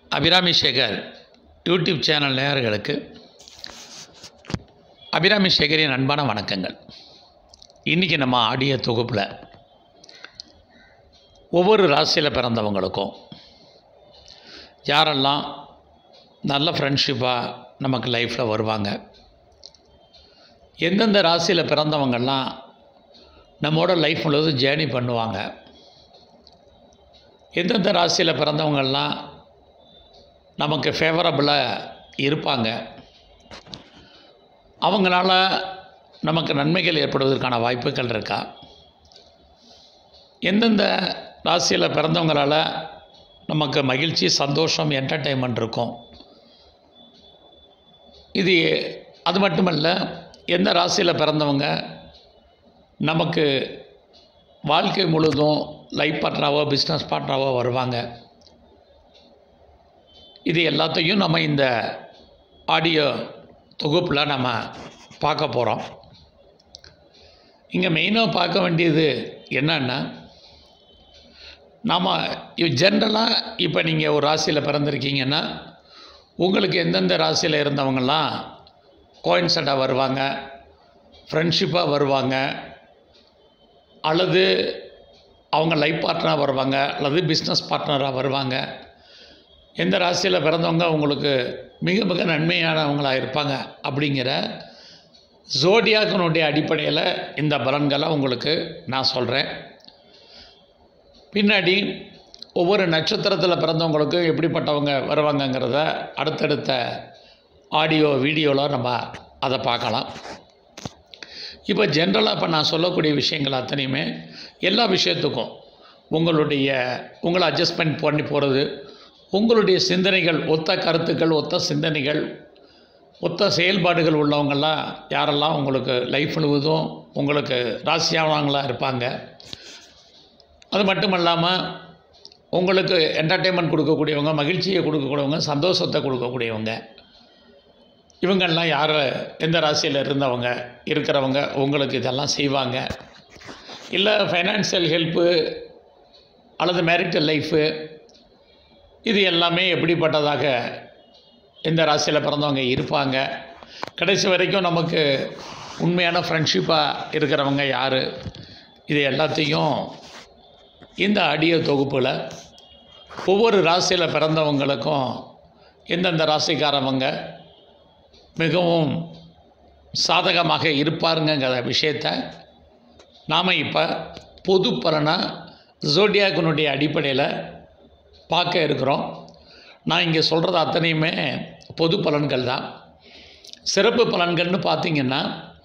Abirami Sekar YouTube channel நேயர்களுக்கு அபிராமி சேகரின் அன்பான வணக்கங்கள் இன்றைக்கி நம்ம ஆடியோ தொகுப்பில் ஒவ்வொரு ராசியில் பிறந்தவங்களுக்கும் யாரெல்லாம் நல்ல ஃப்ரெண்ட்ஷிப்பாக நமக்கு லைஃப்பில் வருவாங்க எந்தெந்த ராசியில் பிறந்தவங்கெல்லாம் நம்மோட லைஃப் முழுவதும் ஜேர்னி பண்ணுவாங்க எந்தெந்த ராசியில் பிறந்தவங்கெல்லாம் நமக்கு ஃபேவரபுளாக இருப்பாங்க அவங்களால நமக்கு நன்மைகள் ஏற்படுவதற்கான வாய்ப்புகள் இருக்கா எந்தெந்த ராசியில் பிறந்தவங்களால நமக்கு மகிழ்ச்சி சந்தோஷம் என்டர்டெயின்மெண்ட் இருக்கும் இது அது மட்டுமல்ல எந்த ராசியில் பிறந்தவங்க நமக்கு வாழ்க்கை முழுதும் லைஃப் பார்ட்னராவோ பிஸ்னஸ் பார்ட்னராவோ வருவாங்க இது எல்லாத்தையும் நம்ம இந்த ஆடியோ தொகுப்பில் நம்ம பார்க்க போகிறோம் இங்கே மெயினாக பார்க்க வேண்டியது என்னன்னா நாம் ஜென்ரலாக இப்போ நீங்கள் ஒரு ராசியில் பிறந்திருக்கீங்கன்னா உங்களுக்கு எந்தெந்த ராசியில் இருந்தவங்கெல்லாம் கோயின்செண்டாக வருவாங்க ஃப்ரெண்ட்ஷிப்பாக வருவாங்க அல்லது அவங்க லைஃப் பார்ட்னராக வருவாங்க அல்லது பிஸ்னஸ் பார்ட்னராக வருவாங்க எந்த ராசியில் பிறந்தவங்க உங்களுக்கு மிக மிக நன்மையானவங்களாக இருப்பாங்க அப்படிங்கிற ஜோடியாக்கினுடைய அடிப்படையில் இந்த பலன்களை உங்களுக்கு நான் சொல்கிறேன் பின்னாடி ஒவ்வொரு நட்சத்திரத்தில் பிறந்தவங்களுக்கும் எப்படிப்பட்டவங்க வருவாங்கங்கிறத அடுத்தடுத்த ஆடியோ வீடியோவில் நம்ம அதை பார்க்கலாம் இப்போ ஜென்ரலாக இப்போ நான் சொல்லக்கூடிய விஷயங்கள் அத்தனையுமே எல்லா விஷயத்துக்கும் உங்களுடைய உங்களை அட்ஜஸ்ட்மெண்ட் பண்ணி போகிறது உங்களுடைய சிந்தனைகள் ஒத்த கருத்துக்கள் ஒத்த சிந்தனைகள் ஒத்த செயல்பாடுகள் உள்ளவங்கெல்லாம் யாரெல்லாம் உங்களுக்கு லைஃப் முழுவதும் உங்களுக்கு ராசியானவங்களாக இருப்பாங்க அது மட்டும் இல்லாமல் உங்களுக்கு என்டர்டெயின்மெண்ட் கொடுக்கக்கூடியவங்க மகிழ்ச்சியை கொடுக்கக்கூடியவங்க சந்தோஷத்தை கொடுக்கக்கூடியவங்க இவங்கெல்லாம் யார் எந்த ராசியில் இருந்தவங்க இருக்கிறவங்க உங்களுக்கு இதெல்லாம் செய்வாங்க இல்லை ஃபைனான்சியல் ஹெல்ப்பு அல்லது மேரிட்டல் லைஃபு இது எல்லாமே எப்படிப்பட்டதாக எந்த ராசியில் பிறந்தவங்க இருப்பாங்க கடைசி வரைக்கும் நமக்கு உண்மையான ஃப்ரெண்ட்ஷிப்பாக இருக்கிறவங்க யார் இது எல்லாத்தையும் இந்த ஆடியோ தொகுப்பில் ஒவ்வொரு ராசியில் பிறந்தவங்களுக்கும் எந்தெந்த ராசிக்காரவங்க மிகவும் சாதகமாக இருப்பாருங்கிற விஷயத்தை நாம் இப்போ பொது பலனாக ஜோடியாக்கினுடைய அடிப்படையில் பார்க்க இருக்கிறோம் நான் இங்கே சொல்கிறது அத்தனையுமே பொது பலன்கள் தான் சிறப்பு பலன்கள்னு பார்த்தீங்கன்னா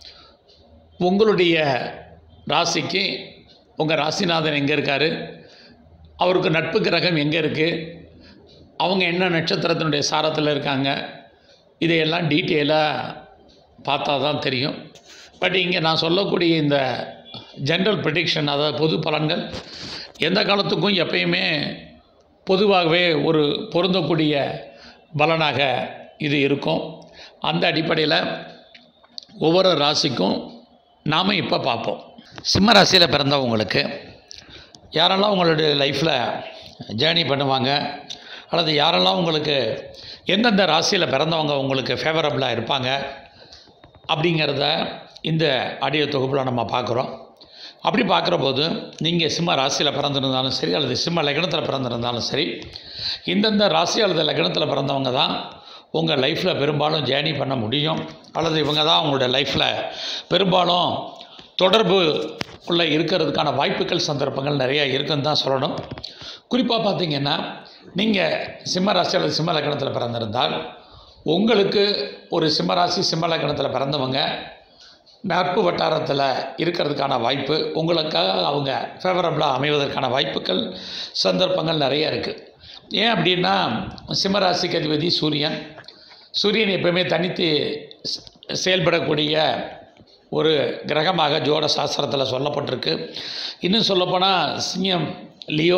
உங்களுடைய ராசிக்கு உங்கள் ராசிநாதன் எங்கே இருக்கார் அவருக்கு நட்பு கிரகம் எங்கே இருக்குது அவங்க என்ன நட்சத்திரத்தினுடைய சாரத்தில் இருக்காங்க இதையெல்லாம் டீட்டெயிலாக பார்த்தா தான் தெரியும் பட் இங்கே நான் சொல்லக்கூடிய இந்த ஜென்ரல் ப்ரிடிக்ஷன் அதாவது பொது பலன்கள் எந்த காலத்துக்கும் எப்பயுமே பொதுவாகவே ஒரு பொருந்தக்கூடிய பலனாக இது இருக்கும் அந்த அடிப்படையில் ஒவ்வொரு ராசிக்கும் நாம் இப்போ பார்ப்போம் சிம்ம ராசியில் பிறந்தவங்களுக்கு யாரெல்லாம் உங்களுடைய லைஃப்பில் ஜேர்னி பண்ணுவாங்க அல்லது யாரெல்லாம் உங்களுக்கு எந்தெந்த ராசியில் பிறந்தவங்க உங்களுக்கு ஃபேவரபுளாக இருப்பாங்க அப்படிங்கிறத இந்த ஆடியோ தொகுப்பில் நம்ம பார்க்குறோம் அப்படி பார்க்குற போது நீங்கள் சிம்ம ராசியில் பிறந்திருந்தாலும் சரி அல்லது சிம்ம லக்னத்தில் பிறந்திருந்தாலும் சரி இந்தந்த ராசி அல்லது லக்னத்தில் பிறந்தவங்க தான் உங்கள் லைஃப்பில் பெரும்பாலும் ஜேர்னி பண்ண முடியும் அல்லது இவங்க தான் உங்களுடைய லைஃப்பில் பெரும்பாலும் தொடர்பு உள்ள இருக்கிறதுக்கான வாய்ப்புகள் சந்தர்ப்பங்கள் நிறைய இருக்குன்னு தான் சொல்லணும் குறிப்பாக பார்த்தீங்கன்னா நீங்கள் சிம்மராசி அல்லது சிம்ம லக்னத்தில் பிறந்திருந்தால் உங்களுக்கு ஒரு சிம்மராசி சிம்ம லக்னத்தில் பிறந்தவங்க நட்பு வட்டாரத்தில் இருக்கிறதுக்கான வாய்ப்பு உங்களுக்காக அவங்க ஃபேவரபுளாக அமைவதற்கான வாய்ப்புகள் சந்தர்ப்பங்கள் நிறைய இருக்குது ஏன் அப்படின்னா சிம்மராசிக்கு அதிபதி சூரியன் சூரியன் எப்பவுமே தனித்து செயல்படக்கூடிய ஒரு கிரகமாக ஜோட சாஸ்திரத்தில் சொல்லப்பட்டிருக்கு இன்னும் சொல்லப்போனால் சிங்கம் லியோ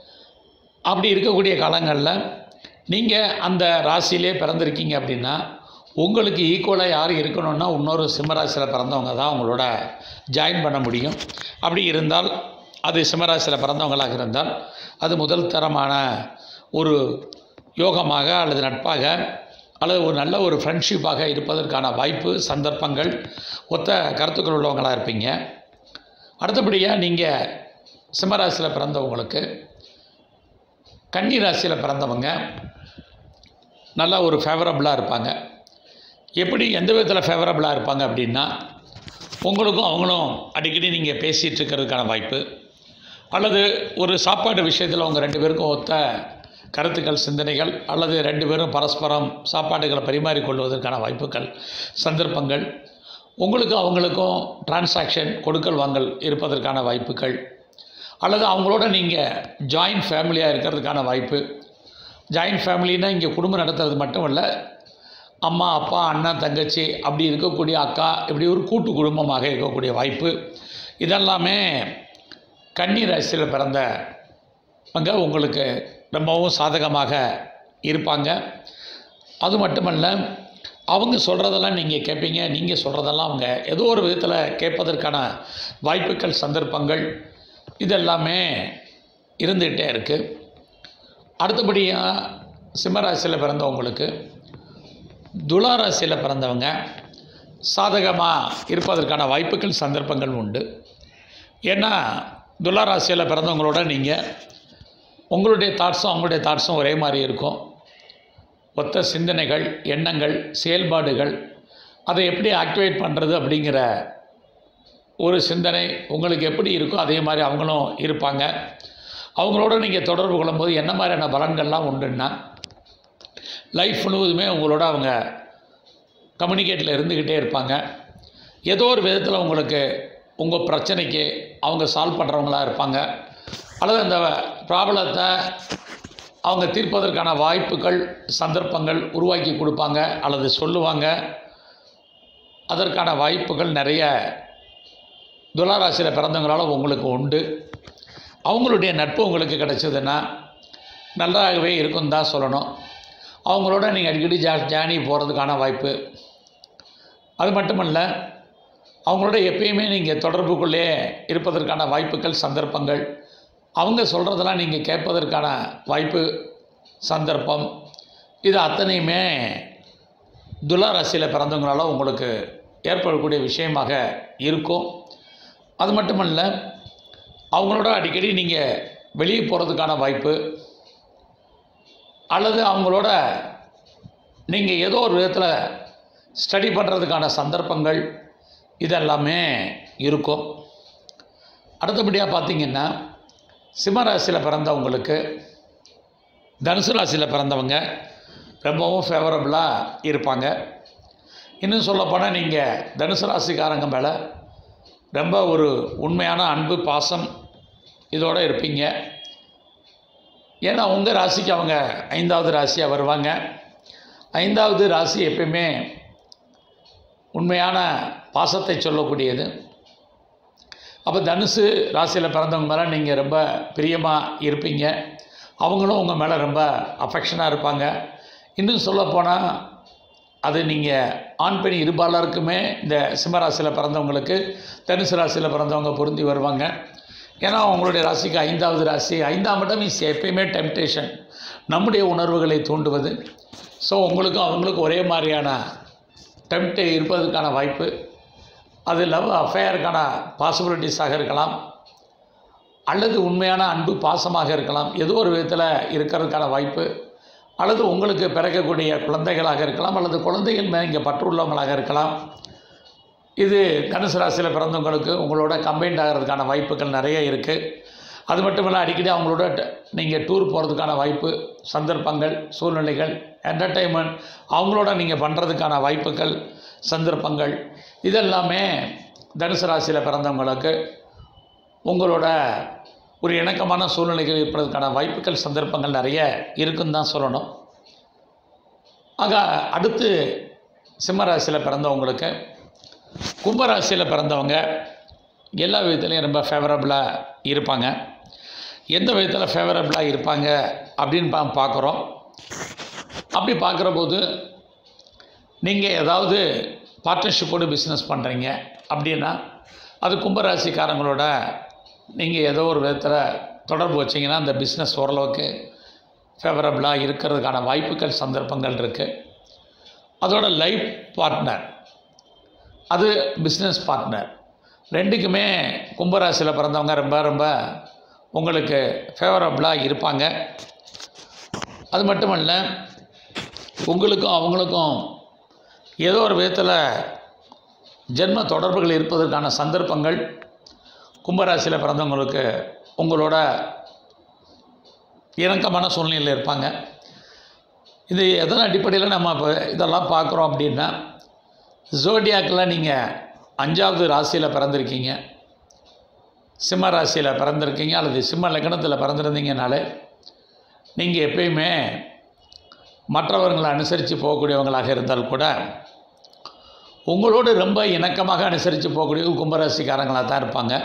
அப்படி இருக்கக்கூடிய காலங்களில் நீங்கள் அந்த ராசியிலே பிறந்திருக்கீங்க அப்படின்னா உங்களுக்கு ஈக்குவலாக யார் இருக்கணும்னா இன்னொரு சிம்மராசியில் பிறந்தவங்க தான் உங்களோட ஜாயின் பண்ண முடியும் அப்படி இருந்தால் அது சிம்மராசியில் பிறந்தவங்களாக இருந்தால் அது முதல் தரமான ஒரு யோகமாக அல்லது நட்பாக அல்லது ஒரு நல்ல ஒரு ஃப்ரெண்ட்ஷிப்பாக இருப்பதற்கான வாய்ப்பு சந்தர்ப்பங்கள் ஒத்த கருத்துக்கள் உள்ளவங்களாக இருப்பீங்க அடுத்தபடியாக நீங்கள் சிம்மராசியில் பிறந்தவங்களுக்கு கன்னி ராசியில் பிறந்தவங்க நல்லா ஒரு ஃபேவரபுளாக இருப்பாங்க எப்படி எந்த விதத்தில் ஃபேவரபுளாக இருப்பாங்க அப்படின்னா உங்களுக்கும் அவங்களும் அடிக்கடி நீங்கள் பேசிகிட்டு இருக்கிறதுக்கான வாய்ப்பு அல்லது ஒரு சாப்பாடு விஷயத்தில் உங்கள் ரெண்டு பேருக்கும் ஒத்த கருத்துக்கள் சிந்தனைகள் அல்லது ரெண்டு பேரும் பரஸ்பரம் சாப்பாடுகளை பரிமாறிக்கொள்வதற்கான வாய்ப்புகள் சந்தர்ப்பங்கள் உங்களுக்கும் அவங்களுக்கும் டிரான்சாக்ஷன் கொடுக்கல் வாங்கல் இருப்பதற்கான வாய்ப்புகள் அல்லது அவங்களோட நீங்கள் ஜாயிண்ட் ஃபேமிலியாக இருக்கிறதுக்கான வாய்ப்பு ஜாயிண்ட் ஃபேமிலின்னா இங்கே குடும்பம் நடத்துறது மட்டும் இல்லை அம்மா அப்பா அண்ணன் தங்கச்சி அப்படி இருக்கக்கூடிய அக்கா இப்படி ஒரு கூட்டு குடும்பமாக இருக்கக்கூடிய வாய்ப்பு இதெல்லாமே கன்னி ராசியில் பிறந்தவங்க உங்களுக்கு ரொம்பவும் சாதகமாக இருப்பாங்க அது மட்டுமல்ல அவங்க சொல்கிறதெல்லாம் நீங்கள் கேட்பீங்க நீங்கள் சொல்கிறதெல்லாம் அவங்க ஏதோ ஒரு விதத்தில் கேட்பதற்கான வாய்ப்புகள் சந்தர்ப்பங்கள் இதெல்லாமே இருந்துகிட்டே இருக்குது அடுத்தபடியாக சிம்மராசியில் பிறந்தவங்களுக்கு துலா ராசியில் பிறந்தவங்க சாதகமாக இருப்பதற்கான வாய்ப்புகள் சந்தர்ப்பங்கள் உண்டு ஏன்னா துலா ராசியில் பிறந்தவங்களோட நீங்கள் உங்களுடைய தாட்ஸும் அவங்களுடைய தாட்ஸும் ஒரே மாதிரி இருக்கும் ஒத்த சிந்தனைகள் எண்ணங்கள் செயல்பாடுகள் அதை எப்படி ஆக்டிவேட் பண்ணுறது அப்படிங்கிற ஒரு சிந்தனை உங்களுக்கு எப்படி இருக்கோ அதே மாதிரி அவங்களும் இருப்பாங்க அவங்களோட நீங்கள் தொடர்பு கொள்ளும்போது என்ன மாதிரியான பலன்கள்லாம் உண்டுன்னா லைஃப் முழுவதுமே உங்களோட அவங்க கம்யூனிகேட்டில் இருந்துக்கிட்டே இருப்பாங்க ஏதோ ஒரு விதத்தில் உங்களுக்கு உங்கள் பிரச்சனைக்கு அவங்க சால்வ் பண்ணுறவங்களா இருப்பாங்க அல்லது அந்த ப்ராப்ளத்தை அவங்க தீர்ப்பதற்கான வாய்ப்புகள் சந்தர்ப்பங்கள் உருவாக்கி கொடுப்பாங்க அல்லது சொல்லுவாங்க அதற்கான வாய்ப்புகள் நிறைய துளாராசியில் பிறந்தவங்களால உங்களுக்கு உண்டு அவங்களுடைய நட்பு உங்களுக்கு கிடைச்சதுன்னா நல்லாகவே இருக்குன்னு தான் சொல்லணும் அவங்களோட நீங்கள் அடிக்கடி ஜா ஜேர்னி போகிறதுக்கான வாய்ப்பு அது மட்டுமல்ல அவங்களோட எப்பயுமே நீங்கள் தொடர்புக்குள்ளே இருப்பதற்கான வாய்ப்புகள் சந்தர்ப்பங்கள் அவங்க சொல்கிறதெல்லாம் நீங்கள் கேட்பதற்கான வாய்ப்பு சந்தர்ப்பம் இது அத்தனையுமே துலா ராசியில் பிறந்தவங்களால உங்களுக்கு ஏற்படக்கூடிய விஷயமாக இருக்கும் அது மட்டுமல்ல அவங்களோட அடிக்கடி நீங்கள் வெளியே போகிறதுக்கான வாய்ப்பு அல்லது அவங்களோட நீங்கள் ஏதோ ஒரு விதத்தில் ஸ்டடி பண்ணுறதுக்கான சந்தர்ப்பங்கள் இதெல்லாமே இருக்கும் அடுத்தபடியாக பார்த்தீங்கன்னா சிம்மராசியில் பிறந்தவங்களுக்கு தனுசு ராசியில் பிறந்தவங்க ரொம்பவும் ஃபேவரபுளாக இருப்பாங்க இன்னும் சொல்லப்போனால் நீங்கள் தனுசு ராசிக்காரங்க மேலே ரொம்ப ஒரு உண்மையான அன்பு பாசம் இதோடு இருப்பீங்க ஏன்னா உங்கள் ராசிக்கு அவங்க ஐந்தாவது ராசியாக வருவாங்க ஐந்தாவது ராசி எப்பயுமே உண்மையான பாசத்தை சொல்லக்கூடியது அப்போ தனுசு ராசியில் பிறந்தவங்க மேலே நீங்கள் ரொம்ப பிரியமாக இருப்பீங்க அவங்களும் உங்கள் மேலே ரொம்ப அஃபெக்ஷனாக இருப்பாங்க இன்னும் சொல்லப்போனால் அது நீங்கள் ஆண் பெண் இருபாலருக்குமே இந்த சிம்மராசியில் பிறந்தவங்களுக்கு தனுசு ராசியில் பிறந்தவங்க பொருந்தி வருவாங்க ஏன்னா அவங்களுடைய ராசிக்கு ஐந்தாவது ராசி ஐந்தாம் இடம் இஸ் எப்பயுமே டெம்டேஷன் நம்முடைய உணர்வுகளை தூண்டுவது ஸோ உங்களுக்கும் அவங்களுக்கும் ஒரே மாதிரியான டெம்ட் இருப்பதற்கான வாய்ப்பு அது லவ் அஃபேருக்கான பாசிபிலிட்டிஸாக இருக்கலாம் அல்லது உண்மையான அன்பு பாசமாக இருக்கலாம் ஏதோ ஒரு விதத்தில் இருக்கிறதுக்கான வாய்ப்பு அல்லது உங்களுக்கு பிறக்கக்கூடிய குழந்தைகளாக இருக்கலாம் அல்லது குழந்தைகள் மேலே இங்கே பற்றுள்ளவங்களாக இருக்கலாம் இது தனுசு ராசியில் பிறந்தவங்களுக்கு உங்களோட கம்பைண்ட் ஆகிறதுக்கான வாய்ப்புகள் நிறைய இருக்குது அது மட்டும் இல்லை அடிக்கடி அவங்களோட நீங்கள் டூர் போகிறதுக்கான வாய்ப்பு சந்தர்ப்பங்கள் சூழ்நிலைகள் என்டர்டெயின்மெண்ட் அவங்களோட நீங்கள் பண்ணுறதுக்கான வாய்ப்புகள் சந்தர்ப்பங்கள் இதெல்லாமே தனுசு ராசியில் பிறந்தவங்களுக்கு உங்களோட ஒரு இணக்கமான சூழ்நிலைகள் இருப்பதற்கான வாய்ப்புகள் சந்தர்ப்பங்கள் நிறைய இருக்குன்னு தான் சொல்லணும் ஆக அடுத்து சிம்மராசியில் பிறந்தவங்களுக்கு கும்பராசியில் பிறந்தவங்க எல்லா விதத்துலேயும் ரொம்ப ஃபேவரபுளாக இருப்பாங்க எந்த விதத்தில் ஃபேவரபுளாக இருப்பாங்க அப்படின்னு பா பார்க்குறோம் அப்படி பார்க்குற போது நீங்கள் ஏதாவது பார்ட்னர்ஷிப்போடு பிஸ்னஸ் பண்ணுறீங்க அப்படின்னா அது கும்பராசிக்காரங்களோட நீங்கள் ஏதோ ஒரு விதத்தில் தொடர்பு வச்சிங்கன்னா அந்த பிஸ்னஸ் ஓரளவுக்கு ஃபேவரபுளாக இருக்கிறதுக்கான வாய்ப்புகள் சந்தர்ப்பங்கள் இருக்குது அதோட லைஃப் பார்ட்னர் அது பிஸ்னஸ் பார்ட்னர் ரெண்டுக்குமே கும்பராசியில் பிறந்தவங்க ரொம்ப ரொம்ப உங்களுக்கு ஃபேவரபுளாக இருப்பாங்க அது மட்டுமல்ல உங்களுக்கும் அவங்களுக்கும் ஏதோ ஒரு விதத்தில் ஜென்ம தொடர்புகள் இருப்பதற்கான சந்தர்ப்பங்கள் கும்பராசியில் பிறந்தவங்களுக்கு உங்களோட இணக்கமான சூழ்நிலையில் இருப்பாங்க இது எதன் அடிப்படையில் நம்ம இப்போ இதெல்லாம் பார்க்குறோம் அப்படின்னா ஜோடியாக்கில் நீங்கள் அஞ்சாவது ராசியில் பிறந்திருக்கீங்க சிம்ம ராசியில் பிறந்திருக்கீங்க அல்லது சிம்ம லக்னத்தில் பிறந்திருந்தீங்கனாலே நீங்கள் எப்பயுமே மற்றவர்களை அனுசரித்து போகக்கூடியவங்களாக இருந்தால் கூட உங்களோடு ரொம்ப இணக்கமாக அனுசரித்து போகக்கூடிய கும்பராசிக்காரங்களாக தான் இருப்பாங்க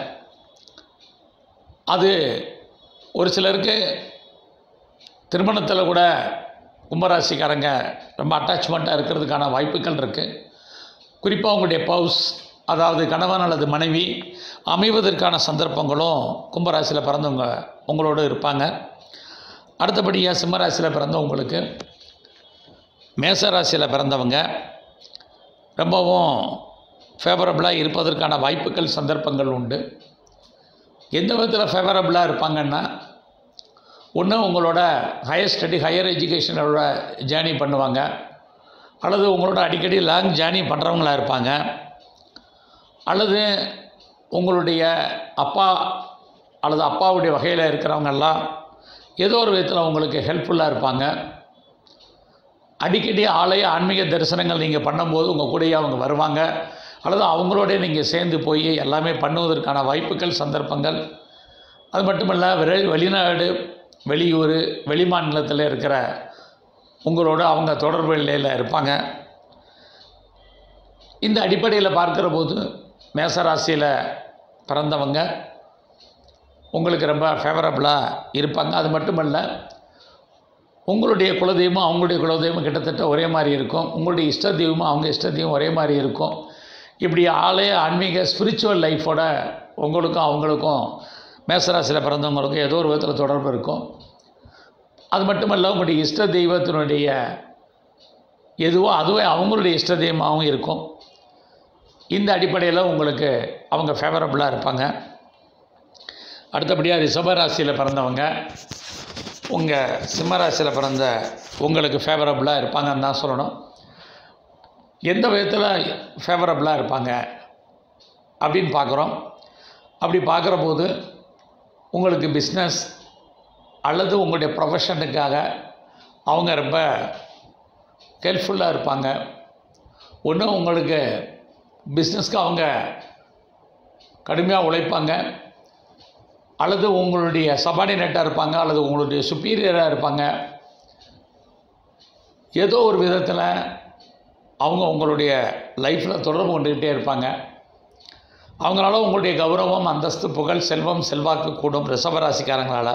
அது ஒரு சிலருக்கு திருமணத்தில் கூட கும்பராசிக்காரங்க ரொம்ப அட்டாச்மெண்ட்டாக இருக்கிறதுக்கான வாய்ப்புகள் இருக்குது குறிப்பாக உங்களுடைய பவுஸ் அதாவது கணவன் அல்லது மனைவி அமைவதற்கான சந்தர்ப்பங்களும் கும்பராசியில் பிறந்தவங்க உங்களோடு இருப்பாங்க அடுத்தபடியாக சிம்மராசியில் பிறந்தவங்களுக்கு மேசராசியில் பிறந்தவங்க ரொம்பவும் ஃபேவரபுளாக இருப்பதற்கான வாய்ப்புகள் சந்தர்ப்பங்கள் உண்டு எந்த விதத்தில் ஃபேவரபுளாக இருப்பாங்கன்னா ஒன்று உங்களோட ஹையர் ஸ்டடி ஹையர் எஜுகேஷனோட ஜேர்னி பண்ணுவாங்க அல்லது உங்களோட அடிக்கடி லாங் ஜேர்னி பண்ணுறவங்களா இருப்பாங்க அல்லது உங்களுடைய அப்பா அல்லது அப்பாவுடைய வகையில் இருக்கிறவங்கெல்லாம் ஏதோ ஒரு விதத்தில் உங்களுக்கு ஹெல்ப்ஃபுல்லாக இருப்பாங்க அடிக்கடி ஆலய ஆன்மீக தரிசனங்கள் நீங்கள் பண்ணும்போது உங்கள் கூடயே அவங்க வருவாங்க அல்லது அவங்களோட நீங்கள் சேர்ந்து போய் எல்லாமே பண்ணுவதற்கான வாய்ப்புகள் சந்தர்ப்பங்கள் அது மட்டுமல்ல வெளி வெளிநாடு வெளியூர் வெளிமாநிலத்தில் இருக்கிற உங்களோட அவங்க தொடர்பு நிலையில் இருப்பாங்க இந்த அடிப்படையில் பார்க்குற போது மேசராசியில் பிறந்தவங்க உங்களுக்கு ரொம்ப ஃபேவரபுளாக இருப்பாங்க அது மட்டுமல்ல உங்களுடைய குலதெய்வம் அவங்களுடைய குலதெய்வம் கிட்டத்தட்ட ஒரே மாதிரி இருக்கும் உங்களுடைய இஷ்ட தெய்வமும் அவங்க இஷ்ட தெய்வம் ஒரே மாதிரி இருக்கும் இப்படி ஆலய ஆன்மீக ஸ்பிரிச்சுவல் லைஃபோட உங்களுக்கும் அவங்களுக்கும் மேசராசியில் பிறந்தவங்களுக்கும் ஏதோ ஒரு விதத்தில் தொடர்பு இருக்கும் அது மட்டுமல்ல உங்களுடைய இஷ்ட தெய்வத்தினுடைய எதுவோ அதுவே அவங்களுடைய இஷ்ட தெய்வமாகவும் இருக்கும் இந்த அடிப்படையில் உங்களுக்கு அவங்க ஃபேவரபுளாக இருப்பாங்க அடுத்தபடியாக ரிஷபராசியில் பிறந்தவங்க உங்கள் சிம்மராசியில் பிறந்த உங்களுக்கு ஃபேவரபுளாக இருப்பாங்கன்னு தான் சொல்லணும் எந்த விதத்தில் ஃபேவரபுளாக இருப்பாங்க அப்படின்னு பார்க்குறோம் அப்படி பார்க்குற போது உங்களுக்கு பிஸ்னஸ் அல்லது உங்களுடைய ப்ரொஃபஷனுக்காக அவங்க ரொம்ப ஹெல்ப்ஃபுல்லாக இருப்பாங்க ஒன்று உங்களுக்கு பிஸ்னஸ்க்கு அவங்க கடுமையாக உழைப்பாங்க அல்லது உங்களுடைய சபார்டினேட்டாக இருப்பாங்க அல்லது உங்களுடைய சுப்பீரியராக இருப்பாங்க ஏதோ ஒரு விதத்தில் அவங்க உங்களுடைய லைஃப்பில் தொடர்பு கொண்டுக்கிட்டே இருப்பாங்க அவங்களால உங்களுடைய கௌரவம் அந்தஸ்து புகழ் செல்வம் செல்வாக்கு கூடும் ரிஷபராசிக்காரங்களால்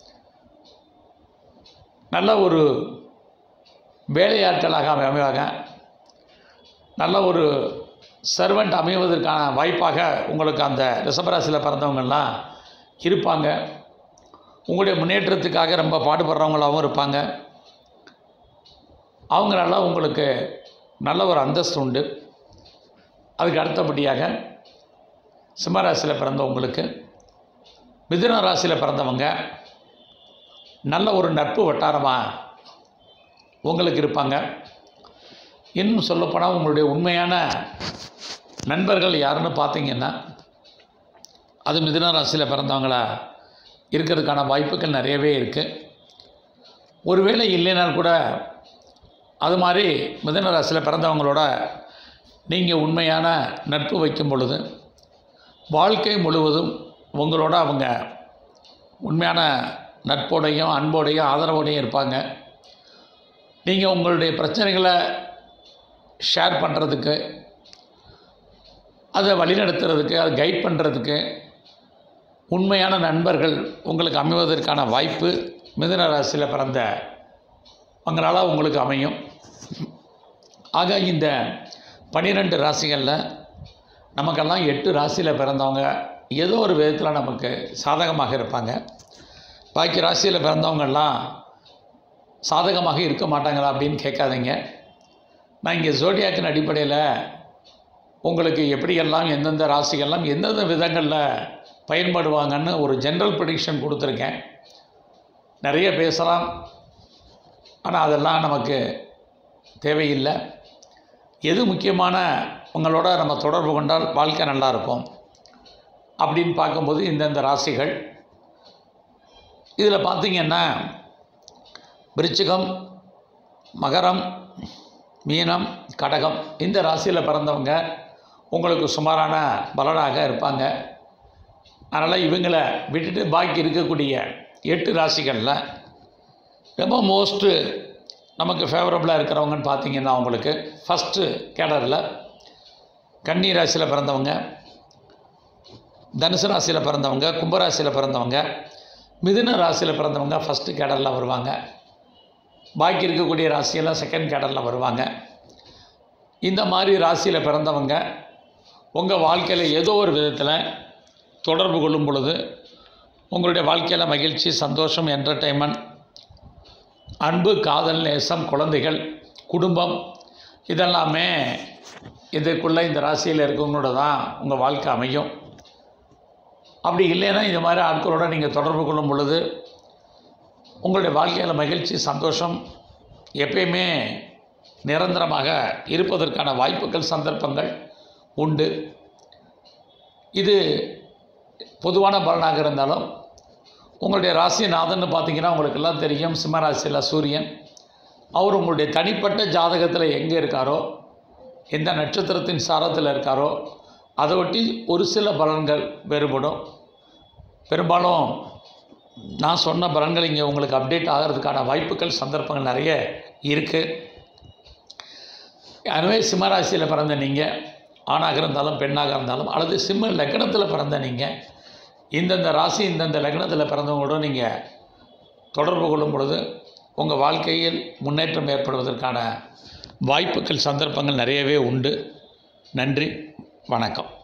நல்ல ஒரு வேலையாட்களாக அமைவாங்க நல்ல ஒரு சர்வெண்ட் அமைவதற்கான வாய்ப்பாக உங்களுக்கு அந்த ரிஷபராசியில் பிறந்தவங்கெல்லாம் இருப்பாங்க உங்களுடைய முன்னேற்றத்துக்காக ரொம்ப பாடுபடுறவங்களாகவும் இருப்பாங்க அவங்களால உங்களுக்கு நல்ல ஒரு அந்தஸ்து உண்டு அதுக்கு அடுத்தபடியாக சிம்மராசியில் பிறந்தவங்களுக்கு மிதுன ராசியில் பிறந்தவங்க நல்ல ஒரு நட்பு வட்டாரமாக உங்களுக்கு இருப்பாங்க இன்னும் சொல்லப்போனால் உங்களுடைய உண்மையான நண்பர்கள் யாருன்னு பார்த்தீங்கன்னா அது மிதுன ராசியில் பிறந்தவங்களா இருக்கிறதுக்கான வாய்ப்புகள் நிறையவே இருக்குது ஒருவேளை இல்லைனால் கூட அது மாதிரி மிதுன ராசியில் பிறந்தவங்களோட நீங்கள் உண்மையான நட்பு வைக்கும் பொழுது வாழ்க்கை முழுவதும் உங்களோட அவங்க உண்மையான நட்போடையும் அன்போடையும் ஆதரவோடையும் இருப்பாங்க நீங்கள் உங்களுடைய பிரச்சனைகளை ஷேர் பண்ணுறதுக்கு அதை வழிநடத்துறதுக்கு அதை கைட் பண்ணுறதுக்கு உண்மையான நண்பர்கள் உங்களுக்கு அமைவதற்கான வாய்ப்பு மிதுன ராசியில் பிறந்த அவங்களால் உங்களுக்கு அமையும் ஆக இந்த பன்னிரெண்டு ராசிகளில் நமக்கெல்லாம் எட்டு ராசியில் பிறந்தவங்க ஏதோ ஒரு விதத்தில் நமக்கு சாதகமாக இருப்பாங்க பாக்கி ராசியில் பிறந்தவங்கெல்லாம் சாதகமாக இருக்க மாட்டாங்களா அப்படின்னு கேட்காதீங்க நான் இங்கே ஜோடியாக்கின் அடிப்படையில் உங்களுக்கு எப்படியெல்லாம் எந்தெந்த ராசிகள்லாம் எந்தெந்த விதங்களில் பயன்படுவாங்கன்னு ஒரு ஜென்ரல் ப்ரிடிக்ஷன் கொடுத்துருக்கேன் நிறைய பேசலாம் ஆனால் அதெல்லாம் நமக்கு தேவையில்லை எது முக்கியமான உங்களோட நம்ம தொடர்பு கொண்டால் வாழ்க்கை நல்லாயிருக்கும் அப்படின்னு பார்க்கும்போது இந்தந்த ராசிகள் இதில் பார்த்தீங்கன்னா விருச்சிகம் மகரம் மீனம் கடகம் இந்த ராசியில் பிறந்தவங்க உங்களுக்கு சுமாரான பலனாக இருப்பாங்க அதனால் இவங்களை விட்டுட்டு பாக்கி இருக்கக்கூடிய எட்டு ராசிகளில் ரொம்ப மோஸ்ட்டு நமக்கு ஃபேவரபுளாக இருக்கிறவங்கன்னு பார்த்தீங்கன்னா உங்களுக்கு ஃபஸ்ட்டு கேடரில் கன்னி ராசியில் பிறந்தவங்க தனுசு ராசியில் பிறந்தவங்க கும்பராசியில் பிறந்தவங்க மிதுன ராசியில் பிறந்தவங்க ஃபஸ்ட்டு கேடரில் வருவாங்க பாக்கி இருக்கக்கூடிய ராசியெல்லாம் செகண்ட் கேடரில் வருவாங்க இந்த மாதிரி ராசியில் பிறந்தவங்க உங்கள் வாழ்க்கையில் ஏதோ ஒரு விதத்தில் தொடர்பு கொள்ளும் பொழுது உங்களுடைய வாழ்க்கையில் மகிழ்ச்சி சந்தோஷம் என்டர்டெயின்மெண்ட் அன்பு காதல் நேசம் குழந்தைகள் குடும்பம் இதெல்லாமே இதுக்குள்ளே இந்த ராசியில் இருக்கவங்களோட தான் உங்கள் வாழ்க்கை அமையும் அப்படி இல்லைன்னா இந்த மாதிரி ஆட்களோட நீங்கள் தொடர்பு கொள்ளும் பொழுது உங்களுடைய வாழ்க்கையில் மகிழ்ச்சி சந்தோஷம் எப்பயுமே நிரந்தரமாக இருப்பதற்கான வாய்ப்புகள் சந்தர்ப்பங்கள் உண்டு இது பொதுவான பலனாக இருந்தாலும் உங்களுடைய ராசிநாதன் பார்த்தீங்கன்னா உங்களுக்கு எல்லாம் தெரியும் சிம்ம ராசியில் சூரியன் அவர் உங்களுடைய தனிப்பட்ட ஜாதகத்தில் எங்கே இருக்காரோ எந்த நட்சத்திரத்தின் சாரத்தில் இருக்காரோ அதை ஒட்டி ஒரு சில பலன்கள் வேறுபடும் பெரும்பாலும் நான் சொன்ன பலன்கள் இங்கே உங்களுக்கு அப்டேட் ஆகிறதுக்கான வாய்ப்புகள் சந்தர்ப்பங்கள் நிறைய இருக்குது எனவே சிம்மராசியில் பிறந்த நீங்கள் ஆணாக இருந்தாலும் பெண்ணாக இருந்தாலும் அல்லது சிம்ம லக்னத்தில் பிறந்த நீங்கள் இந்தந்த ராசி இந்தந்த லக்னத்தில் பிறந்தவங்களோட நீங்கள் தொடர்பு கொள்ளும் பொழுது உங்கள் வாழ்க்கையில் முன்னேற்றம் ஏற்படுவதற்கான வாய்ப்புகள் சந்தர்ப்பங்கள் நிறையவே உண்டு நன்றி வணக்கம்